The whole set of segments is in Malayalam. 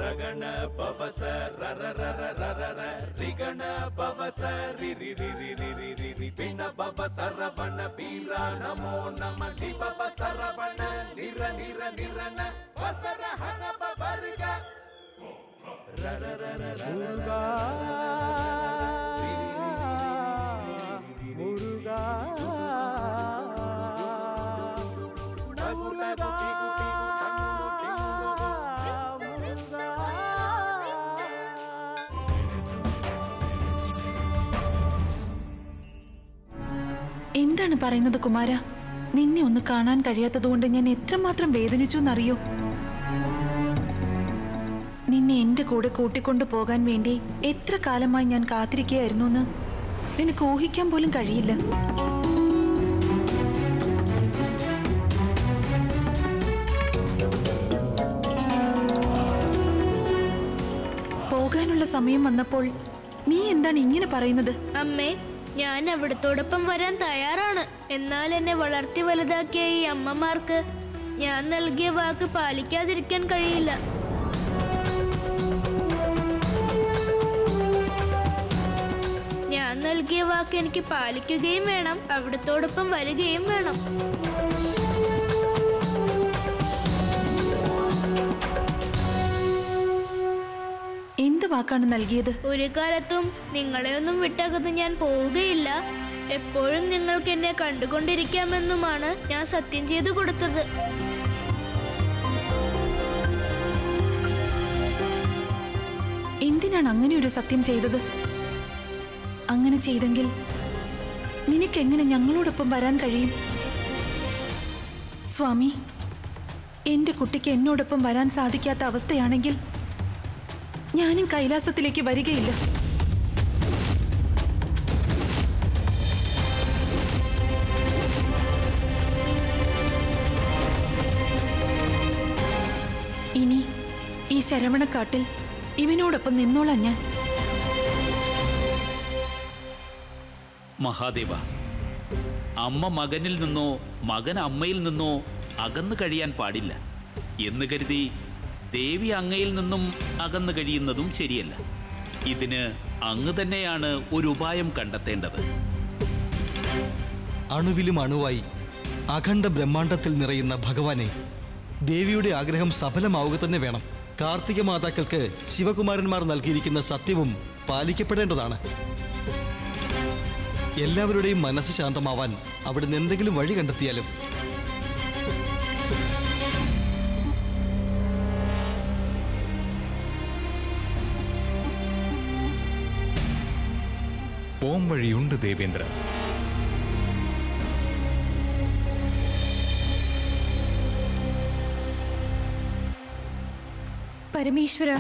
ರಗಣ ಪವಸ ರರ ರರ ರರ ರ ರಿಗಣ ಪವಸ ರಿ ರಿ ರಿ ರಿ ರಿ ರಿ ರಿ ರಿ ಪಿಣ ಪವ ಸರವಣ ಪೀರ ನಮೋ ನಮ ಲಿ ಪವ ಸರವಣ ನಿರ ನಿರ ನಿರನ ವಸರ ಹನ ಪವರ್ಗ ರರ ರರ ರರ முருகா முருகா முருகா എന്താണ് പറയുന്നത് കുമാര നിന്നെ ഒന്ന് കാണാൻ കഴിയാത്തതുകൊണ്ട് ഞാൻ എത്രമാത്രം വേദനിച്ചു എന്നറിയോ നിന്നെ എന്റെ കൂടെ കൂട്ടിക്കൊണ്ടു പോകാൻ വേണ്ടി എത്ര കാലമായി ഞാൻ കാത്തിരിക്കുകയായിരുന്നു എന്ന് നിനക്ക് ഊഹിക്കാൻ പോലും കഴിയില്ല പോകാനുള്ള സമയം വന്നപ്പോൾ നീ എന്താണ് ഇങ്ങനെ പറയുന്നത് അമ്മേ ഞാൻ അവിടത്തോടൊപ്പം വരാൻ തയ്യാറാണ് എന്നാൽ എന്നെ വളർത്തി വലുതാക്കിയ ഈ അമ്മമാർക്ക് ഞാൻ നൽകിയ വാക്ക് പാലിക്കാതിരിക്കാൻ കഴിയില്ല ഞാൻ നൽകിയ വാക്ക് എനിക്ക് പാലിക്കുകയും വേണം അവിടത്തോടൊപ്പം വരികയും വേണം എന്ത് വാക്കാണ് നൽകിയത് ഒരു കാലത്തും നിങ്ങളെയൊന്നും വിട്ടകന്ന് ഞാൻ പോവുകയില്ല എപ്പോഴും നിങ്ങൾക്ക് എന്നെ കണ്ടുകൊണ്ടിരിക്കാമെന്നുമാണ് ഞാൻ സത്യം ചെയ്തു കൊടുത്തത് എന്തിനാണ് അങ്ങനെ ഒരു സത്യം ചെയ്തത് അങ്ങനെ ചെയ്തെങ്കിൽ നിനക്കെങ്ങനെ ഞങ്ങളോടൊപ്പം വരാൻ കഴിയും സ്വാമി എന്റെ കുട്ടിക്ക് എന്നോടൊപ്പം വരാൻ സാധിക്കാത്ത അവസ്ഥയാണെങ്കിൽ ഞാനും കൈലാസത്തിലേക്ക് വരികയില്ല ഇനി ഈ ശരവണക്കാട്ടിൽ ഇവനോടൊപ്പം നിന്നോളാം ഞാൻ മഹാദേവ അമ്മ മകനിൽ നിന്നോ മകൻ അമ്മയിൽ നിന്നോ അകന്നു കഴിയാൻ പാടില്ല എന്ന് കരുതി ദേവി അങ്ങയിൽ നിന്നും അകന്നു കഴിയുന്നതും ശരിയല്ല ഇതിന് അങ്ങ് തന്നെയാണ് ഒരു ഉപായം കണ്ടെത്തേണ്ടത് അണുവിലും അണുവായി അഖണ്ഡ ബ്രഹ്മാണ്ടത്തിൽ നിറയുന്ന ഭഗവാനെ ദേവിയുടെ ആഗ്രഹം സഫലമാവുക തന്നെ വേണം കാർത്തിക മാതാക്കൾക്ക് ശിവകുമാരന്മാർ നൽകിയിരിക്കുന്ന സത്യവും പാലിക്കപ്പെടേണ്ടതാണ് എല്ലാവരുടെയും മനസ്സ് ശാന്തമാവാൻ അവിടുന്ന് എന്തെങ്കിലും വഴി കണ്ടെത്തിയാലും പോം വഴിയുണ്ട് ദേവേന്ദ്ര പരമേശ്വര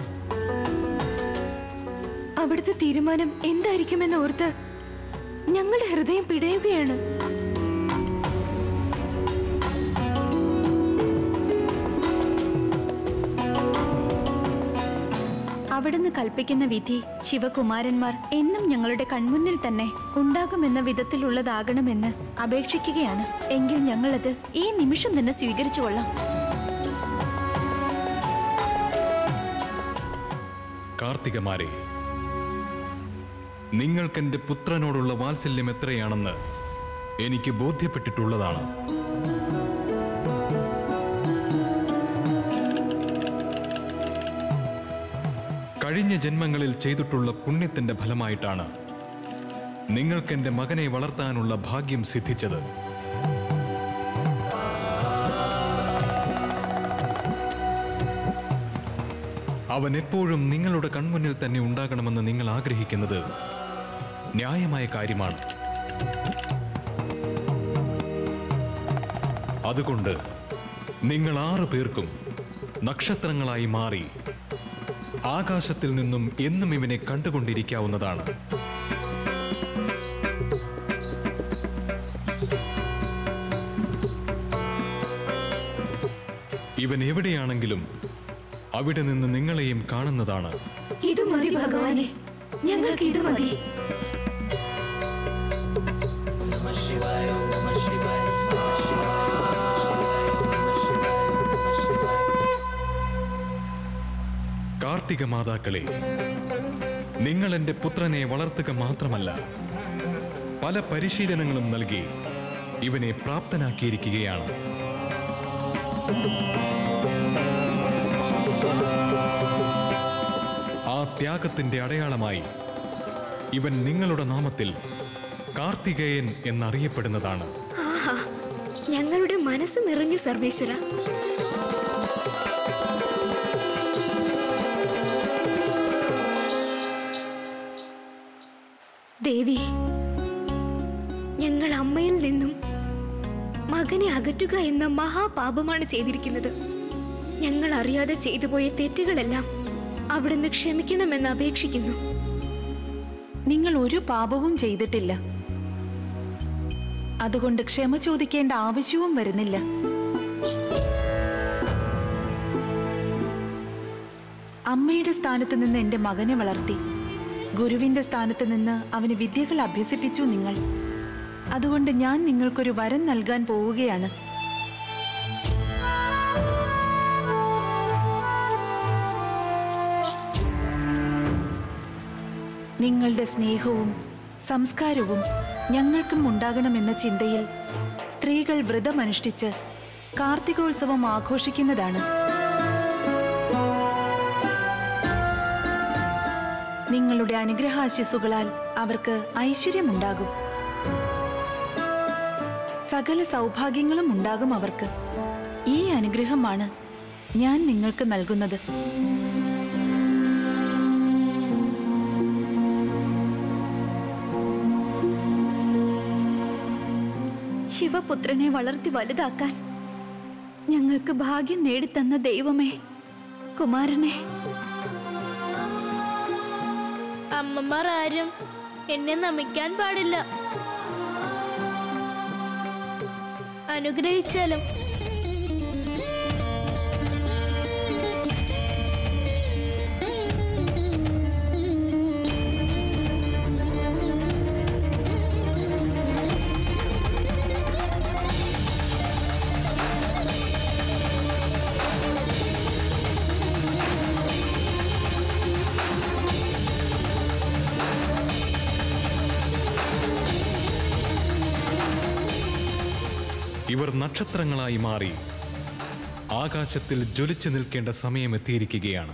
അവിടുത്തെ തീരുമാനം എന്തായിരിക്കുമെന്ന് ഓർത്ത് ഞങ്ങളുടെ ഹൃദയം പിടയുകയാണ് അവിടുന്ന് കൽപ്പിക്കുന്ന വിധി ശിവകുമാരന്മാർ എന്നും ഞങ്ങളുടെ കൺമുന്നിൽ തന്നെ ഉണ്ടാകുമെന്ന വിധത്തിലുള്ളതാകണമെന്ന് അപേക്ഷിക്കുകയാണ് എങ്കിൽ ഞങ്ങളത് ഈ നിമിഷം തന്നെ സ്വീകരിച്ചു കൊള്ളാം കാർത്തികമാരെ നിങ്ങൾക്കെന്റെ പുത്രനോടുള്ള വാത്സല്യം എത്രയാണെന്ന് എനിക്ക് ബോധ്യപ്പെട്ടിട്ടുള്ളതാണ് കഴിഞ്ഞ ജന്മങ്ങളിൽ ചെയ്തിട്ടുള്ള പുണ്യത്തിന്റെ ഫലമായിട്ടാണ് നിങ്ങൾക്കെന്റെ മകനെ വളർത്താനുള്ള ഭാഗ്യം സിദ്ധിച്ചത് അവൻ എപ്പോഴും നിങ്ങളുടെ കൺമുന്നിൽ തന്നെ ഉണ്ടാകണമെന്ന് നിങ്ങൾ ആഗ്രഹിക്കുന്നത് ന്യായമായ കാര്യമാണ് അതുകൊണ്ട് നിങ്ങൾ ആറു പേർക്കും നക്ഷത്രങ്ങളായി മാറി ആകാശത്തിൽ നിന്നും എന്നും ഇവനെ കണ്ടുകൊണ്ടിരിക്കാവുന്നതാണ് ഇവൻ എവിടെയാണെങ്കിലും അവിടെ നിന്ന് നിങ്ങളെയും കാണുന്നതാണ് ഇത് മതി ഭഗവാനെ ഞങ്ങൾക്ക് ഇത് മതി കാർത്തിക മാതാക്കളെ നിങ്ങൾ എൻ്റെ പുത്രനെ വളർത്തുക മാത്രമല്ല പല പരിശീലനങ്ങളും നൽകി ഇവനെ പ്രാപ്തനാക്കിയിരിക്കുകയാണ് ആ ത്യാഗത്തിന്റെ അടയാളമായി ഇവൻ നിങ്ങളുടെ നാമത്തിൽ കാർത്തികേയൻ എന്നറിയപ്പെടുന്നതാണ് ആഹാ ഞങ്ങളുടെ മനസ്സ് നിറഞ്ഞു സർവേശ്വര ദേവി ഞങ്ങൾ അമ്മയിൽ നിന്നും മകനെ അകറ്റുക എന്ന മഹാപാപമാണ് ചെയ്തിരിക്കുന്നത് ഞങ്ങൾ അറിയാതെ ചെയ്തു പോയ തെറ്റുകളെല്ലാം അവിടുന്ന് ക്ഷമിക്കണമെന്ന് അപേക്ഷിക്കുന്നു നിങ്ങൾ ഒരു പാപവും ചെയ്തിട്ടില്ല അതുകൊണ്ട് ക്ഷമ ചോദിക്കേണ്ട ആവശ്യവും വരുന്നില്ല അമ്മയുടെ സ്ഥാനത്ത് നിന്ന് എന്റെ മകനെ വളർത്തി ഗുരുവിന്റെ സ്ഥാനത്ത് നിന്ന് അവന് വിദ്യകൾ അഭ്യസിപ്പിച്ചു നിങ്ങൾ അതുകൊണ്ട് ഞാൻ നിങ്ങൾക്കൊരു വരം നൽകാൻ പോവുകയാണ് നിങ്ങളുടെ സ്നേഹവും സംസ്കാരവും ഞങ്ങൾക്കും ഉണ്ടാകണമെന്ന ചിന്തയിൽ സ്ത്രീകൾ വ്രതമനുഷ്ഠിച്ച് കാർത്തികോത്സവം ആഘോഷിക്കുന്നതാണ് നിങ്ങളുടെ അനുഗ്രഹാശിസുകളാൽ അവർക്ക് ഐശ്വര്യമുണ്ടാകും സകല സൗഭാഗ്യങ്ങളും ഉണ്ടാകും അവർക്ക് ഈ അനുഗ്രഹമാണ് ഞാൻ നിങ്ങൾക്ക് നൽകുന്നത് ശിവപുത്രനെ വളർത്തി വലുതാക്കാൻ ഞങ്ങൾക്ക് ഭാഗ്യം നേടിത്തന്ന ദൈവമേ കുമാരനെ അമ്മമാർ ആരും എന്നെ നമിക്കാൻ പാടില്ല അനുഗ്രഹിച്ചാലും ഇവർ നക്ഷത്രങ്ങളായി മാറി ആകാശത്തിൽ ജ്വലിച്ചു നിൽക്കേണ്ട സമയം എത്തിയിരിക്കുകയാണ്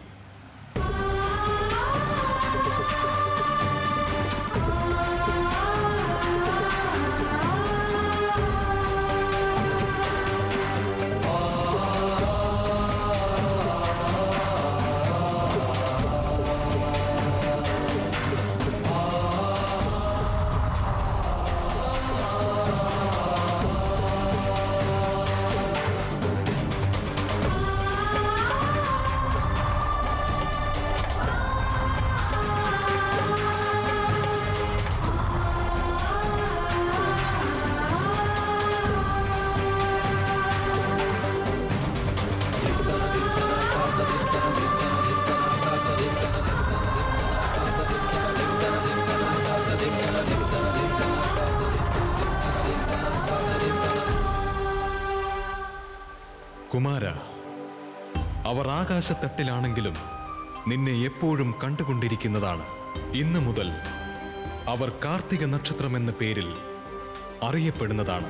കുമാര അവർ ആകാശത്തട്ടിലാണെങ്കിലും നിന്നെ എപ്പോഴും കണ്ടുകൊണ്ടിരിക്കുന്നതാണ് ഇന്നു മുതൽ അവർ കാർത്തിക നക്ഷത്രം എന്ന പേരിൽ അറിയപ്പെടുന്നതാണ്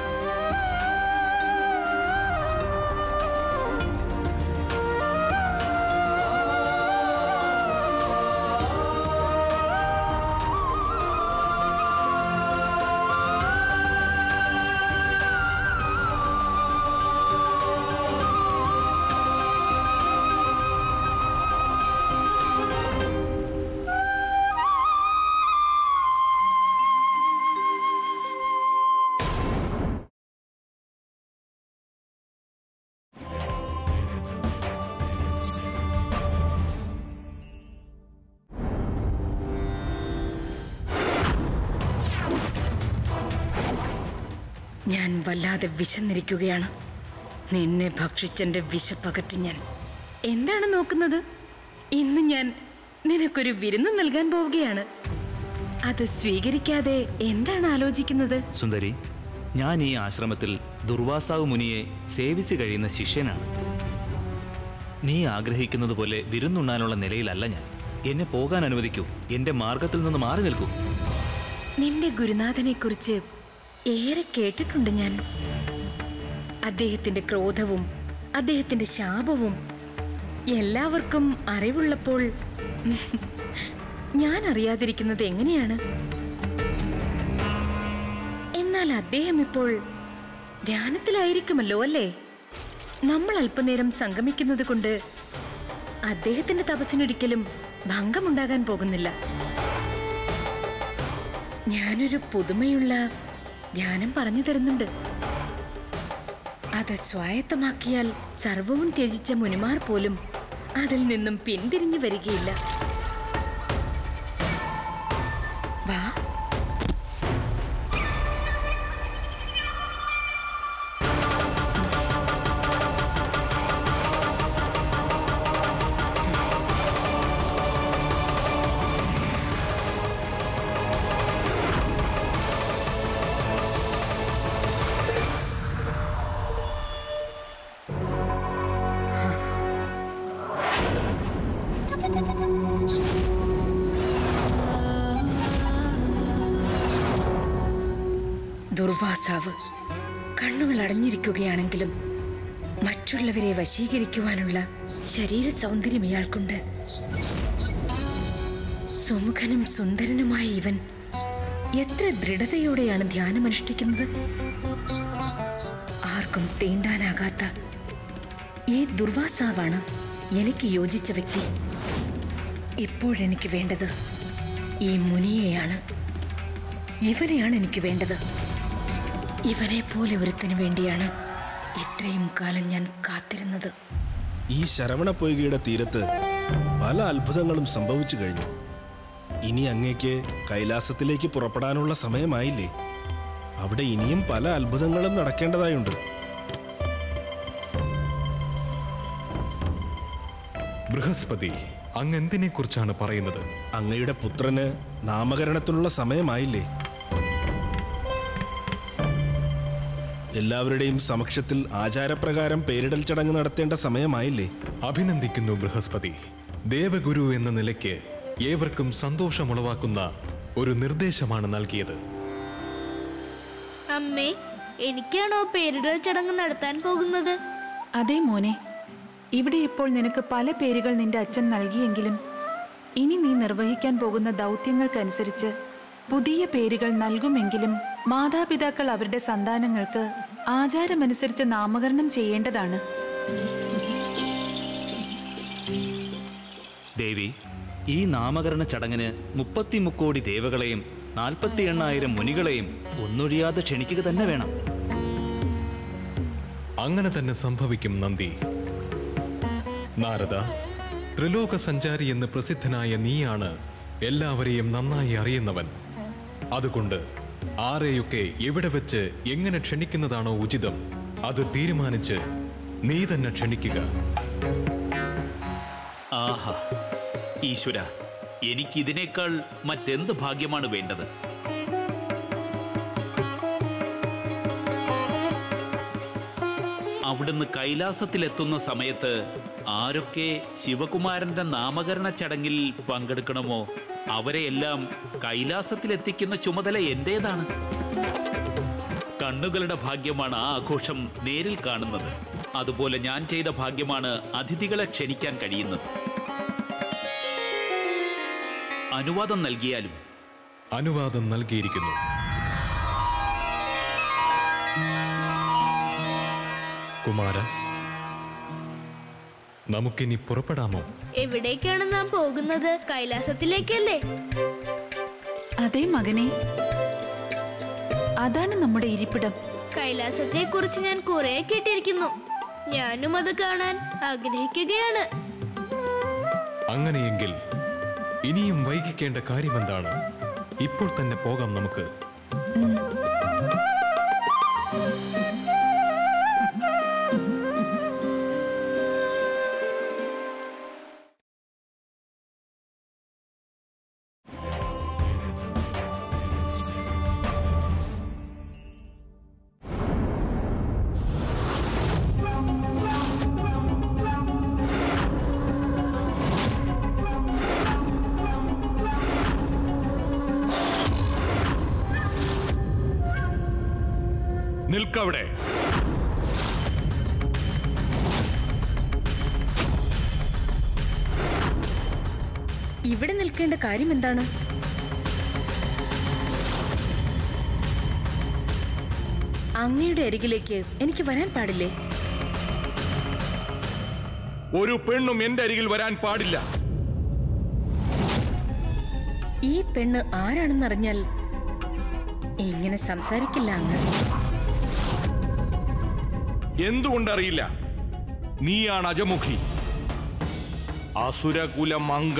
ഞാൻ വല്ലാതെ വിശന്നിരിക്കുകയാണ് നിന്നെ ഭക്ഷിച്ചെന്റെ വിശപ്പകറ്റി ഞാൻ എന്താണ് നോക്കുന്നത് ഇന്ന് ഞാൻ നിനക്കൊരു വിരുന്ന് നൽകാൻ പോവുകയാണ് അത് സ്വീകരിക്കാതെ എന്താണ് ആലോചിക്കുന്നത് സുന്ദരി ഞാൻ ഈ ആശ്രമത്തിൽ ദുർവാസാവ് മുനിയെ സേവിച്ചു കഴിയുന്ന ശിഷ്യനാണ് നീ ആഗ്രഹിക്കുന്നത് പോലെ വിരുന്നുണ്ണാനുള്ള നിലയിലല്ല ഞാൻ എന്നെ പോകാൻ അനുവദിക്കൂ എന്റെ മാർഗത്തിൽ നിന്ന് മാറി നിൽക്കൂ നിന്റെ ഗുരുനാഥനെ കുറിച്ച് ഏറെ കേട്ടിട്ടുണ്ട് ഞാൻ അദ്ദേഹത്തിന്റെ ക്രോധവും അദ്ദേഹത്തിന്റെ ശാപവും എല്ലാവർക്കും അറിവുള്ളപ്പോൾ ഞാൻ അറിയാതിരിക്കുന്നത് എങ്ങനെയാണ് എന്നാൽ അദ്ദേഹം ഇപ്പോൾ ധ്യാനത്തിലായിരിക്കുമല്ലോ അല്ലേ നമ്മൾ അല്പനേരം സംഗമിക്കുന്നത് കൊണ്ട് അദ്ദേഹത്തിന്റെ തപസ്സിനൊരിക്കലും ഭംഗമുണ്ടാകാൻ പോകുന്നില്ല ഞാനൊരു പുതുമയുള്ള ധ്യാനം പറഞ്ഞു തരുന്നുണ്ട് അത് സ്വായത്തമാക്കിയാൽ സർവവും ത്യജിച്ച മുനിമാർ പോലും അതിൽ നിന്നും പിന്തിരിഞ്ഞു വരികയില്ല വാ ദുർവാസാവ് കണ്ണുകൾ അടഞ്ഞിരിക്കുകയാണെങ്കിലും മറ്റുള്ളവരെ വശീകരിക്കുവാനുള്ള ശരീര സൗന്ദര്യം ഇയാൾക്കുണ്ട് സുമുഖനും സുന്ദരനുമായ ഇവൻ എത്ര ദൃഢതയോടെയാണ് ധ്യാനമനുഷ്ഠിക്കുന്നത് ആർക്കും തീണ്ടാനാകാത്ത ഈ ദുർവാസാവാണ് എനിക്ക് യോജിച്ച വ്യക്തി ഇപ്പോഴെനിക്ക് വേണ്ടത് ഈ മുനിയെയാണ് ഇവനെയാണ് എനിക്ക് വേണ്ടത് ഇവനെ പോലെ ഒരുത്തിന് വേണ്ടിയാണ് ഇത്രയും കാലം ഞാൻ കാത്തിരുന്നത് ഈ ശരവണ പൊയ്കയുടെ തീരത്ത് പല അത്ഭുതങ്ങളും സംഭവിച്ചു കഴിഞ്ഞു ഇനി അങ്ങേക്ക് കൈലാസത്തിലേക്ക് പുറപ്പെടാനുള്ള സമയമായില്ലേ അവിടെ ഇനിയും പല അത്ഭുതങ്ങളും നടക്കേണ്ടതായുണ്ട് ബൃഹസ്പതി അങ്ങ് എന്തിനെ കുറിച്ചാണ് പറയുന്നത് അങ്ങയുടെ പുത്രന് നാമകരണത്തിനുള്ള സമയമായില്ലേ എല്ലാവരുടെയും സമക്ഷത്തിൽ ആചാരപ്രകാരം പേരിടൽ ചടങ്ങ് നടത്തേണ്ട സമയമായില്ലേ അഭിനന്ദിക്കുന്നു ബൃഹസ്പതി ദേവഗുരു എന്ന നിലയ്ക്ക് ഏവർക്കും സന്തോഷമുളവാക്കുന്ന ഒരു നിർദ്ദേശമാണ് നൽകിയത് അമ്മേ എനിക്കാണോ പേരിടൽ ചടങ്ങ് നടത്താൻ പോകുന്നത് അതേ മോനെ ഇവിടെ ഇപ്പോൾ നിനക്ക് പല പേരുകൾ നിന്റെ അച്ഛൻ നൽകിയെങ്കിലും ഇനി നീ നിർവഹിക്കാൻ പോകുന്ന ദൗത്യങ്ങൾക്കനുസരിച്ച് പുതിയ പേരുകൾ നൽകുമെങ്കിലും മാതാപിതാക്കൾ അവരുടെ സന്താനങ്ങൾക്ക് ആചാരമനുസരിച്ച് നാമകരണം ചെയ്യേണ്ടതാണ് ദേവി ഈ നാമകരണ ചടങ്ങിന് മുപ്പത്തി മുക്കോടി ദേവകളെയും നാൽപ്പത്തി എണ്ണായിരം മുനികളെയും ഒന്നൊഴിയാതെ ക്ഷണിക്കുക തന്നെ വേണം അങ്ങനെ തന്നെ സംഭവിക്കും നന്ദി നാരദ ത്രിലോക സഞ്ചാരി എന്ന് പ്രസിദ്ധനായ നീയാണ് എല്ലാവരെയും നന്നായി അറിയുന്നവൻ അതുകൊണ്ട് ആരെയൊക്കെ എവിടെ വെച്ച് എങ്ങനെ ക്ഷണിക്കുന്നതാണോ ഉചിതം അത് തീരുമാനിച്ച് നീ തന്നെ ക്ഷണിക്കുക ആഹാ ഈശ്വര എനിക്കിതിനേക്കാൾ മറ്റെന്ത് ഭാഗ്യമാണ് വേണ്ടത് അവിടുന്ന് കൈലാസത്തിലെത്തുന്ന സമയത്ത് ആരൊക്കെ ശിവകുമാരന്റെ നാമകരണ ചടങ്ങിൽ പങ്കെടുക്കണമോ അവരെയെല്ലാം കൈലാസത്തിലെത്തിക്കുന്ന ചുമതല എന്റേതാണ് കണ്ണുകളുടെ ഭാഗ്യമാണ് ആ ആഘോഷം നേരിൽ കാണുന്നത് അതുപോലെ ഞാൻ ചെയ്ത ഭാഗ്യമാണ് അതിഥികളെ ക്ഷണിക്കാൻ കഴിയുന്നത് അനുവാദം നൽകിയാലും അനുവാദം നൽകിയിരിക്കുന്നു കുമാര നമുക്കിനി പുറപ്പെടാമോ എവിടേക്കാണ് നാം പോകുന്നത് കൈലാസത്തിലേക്കല്ലേ അതേ മകനെ അതാണ് നമ്മുടെ ഇരിപ്പിടം കൈലാസത്തെ കുറിച്ച് ഞാൻ കുറെ കേട്ടിരിക്കുന്നു ഞാനും അത് കാണാൻ ആഗ്രഹിക്കുകയാണ് അങ്ങനെയെങ്കിൽ ഇനിയും വൈകിക്കേണ്ട കാര്യമെന്താണ് ഇപ്പോൾ തന്നെ പോകാം നമുക്ക് നിൽക്കവിടെ ഇവിടെ നിൽക്കേണ്ട കാര്യം എന്താണ് അങ്ങയുടെ അരികിലേക്ക് എനിക്ക് വരാൻ പാടില്ലേ ഒരു പെണ്ണും എന്റെ അരികിൽ വരാൻ പാടില്ല ഈ പെണ്ണ് ആരാണെന്നറിഞ്ഞാൽ ഇങ്ങനെ സംസാരിക്കില്ല അങ്ങ് എന്തുകൊണ്ടറിയില്ല നീയാണ് അജമുഖി അസുരകുല മങ്ക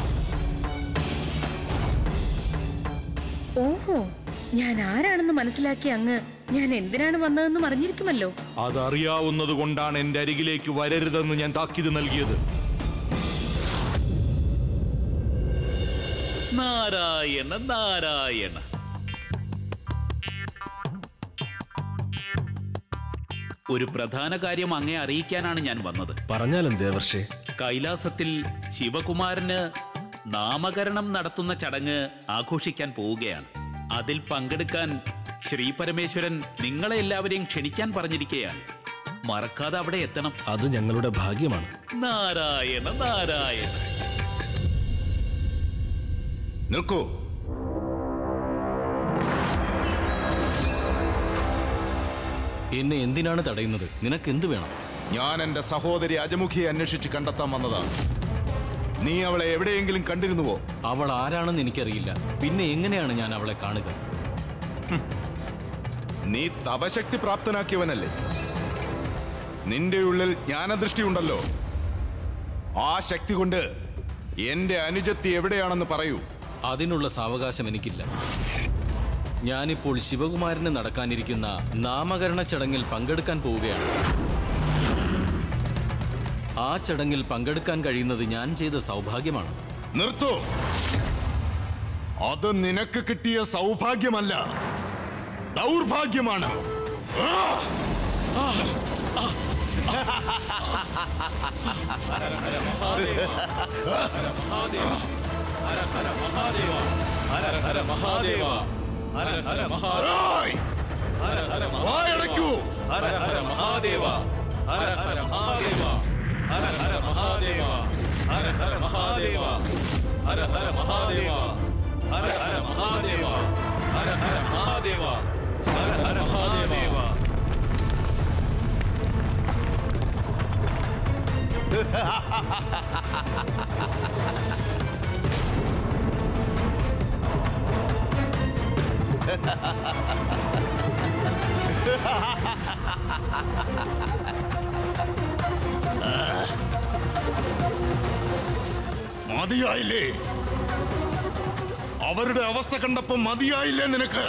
ഓഹോ ഞാൻ ആരാണെന്ന് മനസ്സിലാക്കി അങ്ങ് ഞാൻ എന്തിനാണ് വന്നതെന്ന് അറിഞ്ഞിരിക്കുമല്ലോ അതറിയാവുന്നത് കൊണ്ടാണ് എന്റെ അരികിലേക്ക് വരരുതെന്ന് ഞാൻ താക്കീത് നൽകിയത് നാരായണ നാരായണ ഒരു പ്രധാന കാര്യം അങ്ങേ അറിയിക്കാനാണ് ഞാൻ വന്നത് പറഞ്ഞാലും ദേവർഷേ കൈലാസത്തിൽ ശിവകുമാരന് നാമകരണം നടത്തുന്ന ചടങ്ങ് ആഘോഷിക്കാൻ പോവുകയാണ് അതിൽ പങ്കെടുക്കാൻ ശ്രീ പരമേശ്വരൻ നിങ്ങളെ എല്ലാവരെയും ക്ഷണിക്കാൻ പറഞ്ഞിരിക്കുകയാണ് മറക്കാതെ അവിടെ എത്തണം അത് ഞങ്ങളുടെ ഭാഗ്യമാണ് നാരായണ നാരായണ നിൽക്കൂ എന്നെ എന്തിനാണ് തടയുന്നത് നിനക്ക് എന്ത് വേണം ഞാൻ എന്റെ സഹോദരി അജമുഖിയെ അന്വേഷിച്ച് കണ്ടെത്താൻ വന്നതാണ് നീ അവളെ എവിടെയെങ്കിലും കണ്ടിരുന്നുവോ അവൾ ആരാണെന്ന് എനിക്കറിയില്ല പിന്നെ എങ്ങനെയാണ് ഞാൻ അവളെ കാണുക നീ തപശക്തി പ്രാപ്തനാക്കിയവനല്ലേ നിന്റെ ഉള്ളിൽ ജ്ഞാനദൃഷ്ടി ഉണ്ടല്ലോ ആ ശക്തി കൊണ്ട് എന്റെ അനുജത്തി എവിടെയാണെന്ന് പറയൂ അതിനുള്ള സാവകാശം എനിക്കില്ല ഞാനിപ്പോൾ ശിവകുമാരന് നടക്കാനിരിക്കുന്ന നാമകരണ ചടങ്ങിൽ പങ്കെടുക്കാൻ പോവുകയാണ് ആ ചടങ്ങിൽ പങ്കെടുക്കാൻ കഴിയുന്നത് ഞാൻ ചെയ്ത സൗഭാഗ്യമാണ് നിർത്തൂ അത് നിനക്ക് കിട്ടിയ സൗഭാഗ്യമല്ല ദൗർഭാഗ്യമാണ് ആ! ഏയ്! വായടയ്ക്കൂ! മതിയായില്ലേ അവരുടെ അവസ്ഥ കണ്ടപ്പോ മതിയായില്ലേ നിനക്ക്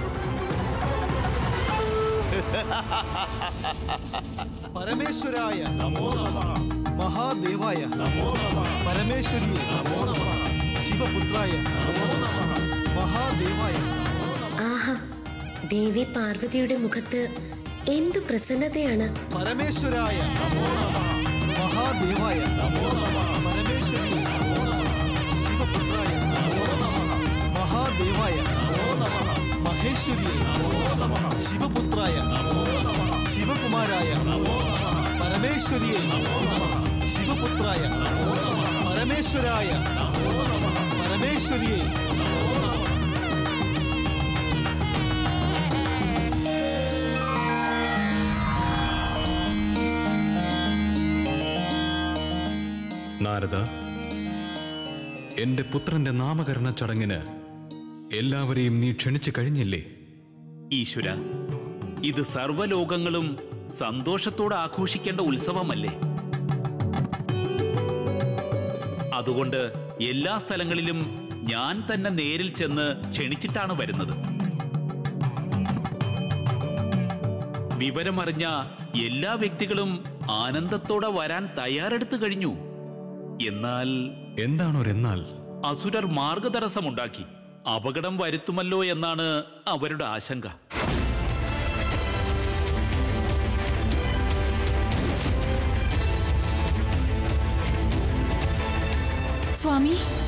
പരമേശ്വരായ നമോ മഹാദേവായ നമോ പരമേശ്വരിയെ നമോ ശിവപുത്രായ നമോ മഹാദേവായ ആഹാ ദേവി പാർവതിയുടെ മുഖത്ത് എന്തു പ്രസന്നതയാണ് പരമേശ്വരായ നമോ മഹാദേവായ നമോ പരമേശ്വരിയെ നമോ ശിവപുത്രായ നമോ മഹാദേവായ നമോ മഹേശ്വരിയെ നമോ ശിവപുത്രായ നമോ ശിവകുമാരായ നമോ പരമേശ്വരിയെ നമോ ശിവപുത്രായ നമോ പരമേശ്വരായ നമോ പരമേശ്വരിയെ നാരദ എന്റെ പുത്രന്റെ നാമകരണ ചടങ്ങിന് എല്ലാവരെയും നീ ക്ഷണിച്ചു കഴിഞ്ഞില്ലേ ഈശ്വര ഇത് സർവ്വലോകങ്ങളും സന്തോഷത്തോടെ ആഘോഷിക്കേണ്ട ഉത്സവമല്ലേ അതുകൊണ്ട് എല്ലാ സ്ഥലങ്ങളിലും ഞാൻ തന്നെ നേരിൽ ചെന്ന് ക്ഷണിച്ചിട്ടാണ് വരുന്നത് വിവരമറിഞ്ഞ എല്ലാ വ്യക്തികളും ആനന്ദത്തോടെ വരാൻ തയ്യാറെടുത്തു കഴിഞ്ഞു എന്നാൽ എന്താണൊരെന്നാൽ അസുരർ മാർഗതടസ്സമുണ്ടാക്കി അപകടം വരുത്തുമല്ലോ എന്നാണ് അവരുടെ ആശങ്ക സ്വാമി